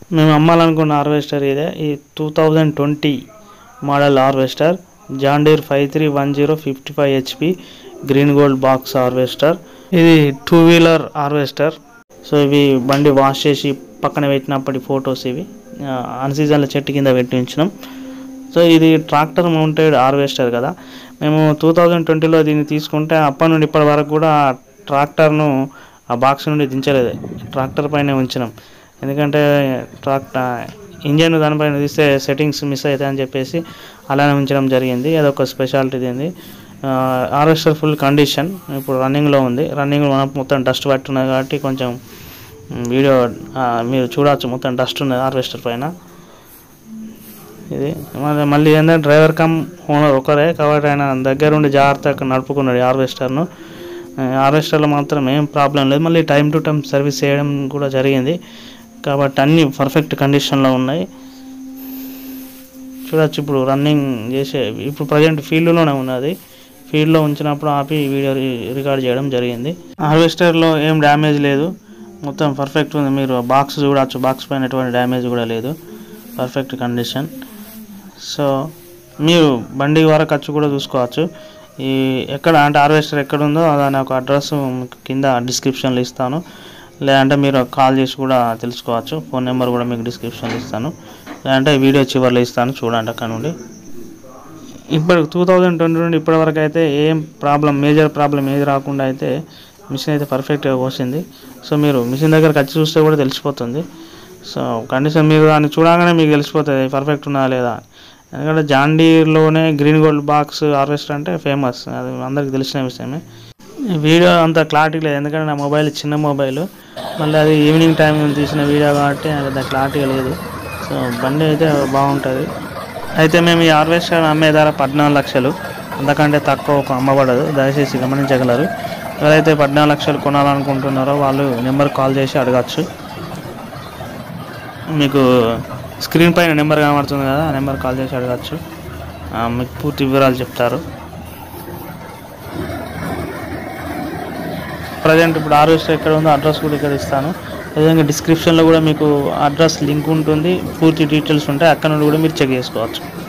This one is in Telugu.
మేము అమ్మాలనుకున్న హార్వెస్టర్ ఇదే ఈ two thousand twenty model harvester John Deere five three one zero fifty five HP green gold box harvester ఇది టూ వీలర్ హార్వెస్టర్ సో ఇవి బండి వాష్ చేసి పక్కన పెట్టినప్పటి ఫొటోస్ ఇవి అన్ సీజన్లో చెట్టు కింద పెట్టి ఉంచినాం సో ఇది ట్రాక్టర్ మౌంటెడ్ హార్వెస్టర్ కదా మేము టూ థౌజండ్ ట్వంటీలో దీన్ని తీసుకుంటే అప్పటి నుండి ఇప్పటి వరకు కూడా ఆ ట్రాక్టర్ను ఆ బాక్స్ నుండి దించలేదు ట్రాక్టర్ పైన ఉంచినాం ఎందుకంటే ట్రాక్టర్ ఇంజన్ దానిపైన తీస్తే సెట్టింగ్స్ మిస్ అవుతాయని చెప్పేసి అలానే ఉంచడం జరిగింది అదొక స్పెషాలిటీ దీనిది హార్వెస్టర్ ఫుల్ కండిషన్ ఇప్పుడు రన్నింగ్లో ఉంది రన్నింగ్ మొత్తం డస్ట్ పట్టున్నది కాబట్టి కొంచెం వీడియో ఆ, మీరు చూడవచ్చు మొత్తం డస్ట్ ఉన్నది హార్వెస్టర్ పైన ఇది మళ్ళీ మళ్ళీ ఏంటంటే డ్రైవర్ కమ్ ఓనర్ ఒకరే కాబట్టి ఆయన దగ్గరుండి జాగ్రత్తగా నడుపుకున్నాడు ఈ హార్వెస్టర్ను ఆ, హార్వెస్టర్లో మాత్రం ఏం ప్రాబ్లం లేదు మళ్ళీ టైం టు టైం సర్వీస్ చేయడం కూడా జరిగింది కాబట్టి అన్నీ పర్ఫెక్ట్ కండిషన్లో ఉన్నాయి చూడొచ్చు ఇప్పుడు రన్నింగ్ చేసే ఇప్పుడు ప్రజెంట్ ఫీల్డ్లోనే ఉన్నది ఫీల్డ్లో ఉంచినప్పుడు ఆపి వీడియో రి- రికార్డ్ చేయడం జరిగింది హార్వెస్టర్లో ఏం డ్యామేజ్ లేదు మొత్తం పర్ఫెక్ట్ ఉంది మీరు బాక్స్ చూడవచ్చు బాక్స్ పైన ఎటువంటి డ్యామేజ్ కూడా లేదు పర్ఫెక్ట్ కండిషన్ సో మీరు బండి వరకు ఖర్చు కూడా చూసుకోవచ్చు ఈ ఎక్కడ అంటే హార్వెస్టర్ ఎక్కడ ఉందో దాని ఒక అడ్రస్ మీకు కింద డిస్క్రిప్షన్లో ఇస్తాను లేదంటే మీరు కాల్ చేసి కూడా తెలుసుకోవచ్చు ఫోన్ నెంబర్ కూడా మీకు డిస్క్రిప్షన్లో ఇస్తాను లేదంటే వీడియో చివరిలో ఇస్తాను చూడండి అక్కడ నుండి ఇప్పుడు టూ థౌజండ్ ట్వంటీ నుండి ఇప్పటి వరకు అయితే ఏం ప్రాబ్లం మేజర్ ప్రాబ్లం ఏది రాకుండా అయితే మిషన్ అయితే పర్ఫెక్ట్గా కోసింది సో మీరు మిషన్ దగ్గరకు వచ్చి చూస్తే కూడా తెలిసిపోతుంది సో కండిషన్ మీరు దాన్ని చూడగానే మీకు తెలిసిపోతుంది పర్ఫెక్ట్ ఉందా లేదా ఎందుకంటే జాండీర్లోనే గ్రీన్ గోల్డ్ బాక్స్ హార్వెస్టర్ అంటే ఫేమస్ అది అందరికి తెలిసిన విషయమే వీడియో అంత క్లారిటీ లేదు ఎందుకంటే నా మొబైల్ చిన్న మొబైల్ మళ్ళీ అది ఈవినింగ్ టైం తీసిన వీడియో కాబట్టి నాకు అంత క్లారిటీగా లేదు సో బండి అయితే బాగుంటుంది అయితే మేము ఈ హార్వెస్టర్ అమ్మే ధర పద్నాలుగు లక్షలు అంతకంటే తక్కువ ఒక అమ్మబడదు దయచేసి గమనించగలరు ఎవరైతే పద్నాలుగు లక్షలు కొనాలనుకుంటున్నారో వాళ్ళు నెంబర్ కాల్ చేసి అడగచ్చు మీకు స్క్రీన్ పైన నెంబర్ కనబడుతుంది కదా ఆ నెంబర్ కాల్ చేసి అడగచ్చు ఆ, మీకు పూర్తి వివరాలు చెప్తారు ప్రజెంట్ ఇప్పుడు హార్వెస్టర్ ఎక్కడ ఉందో అడ్రస్ కూడా ఇక్కడ ఇస్తాను అదేవిధంగా డిస్క్రిప్షన్లో కూడా మీకు అడ్రస్ లింక్ ఉంటుంది పూర్తి డీటెయిల్స్ ఉంటాయి అక్కడ నుండి కూడా మీరు చెక్ చేసుకోవచ్చు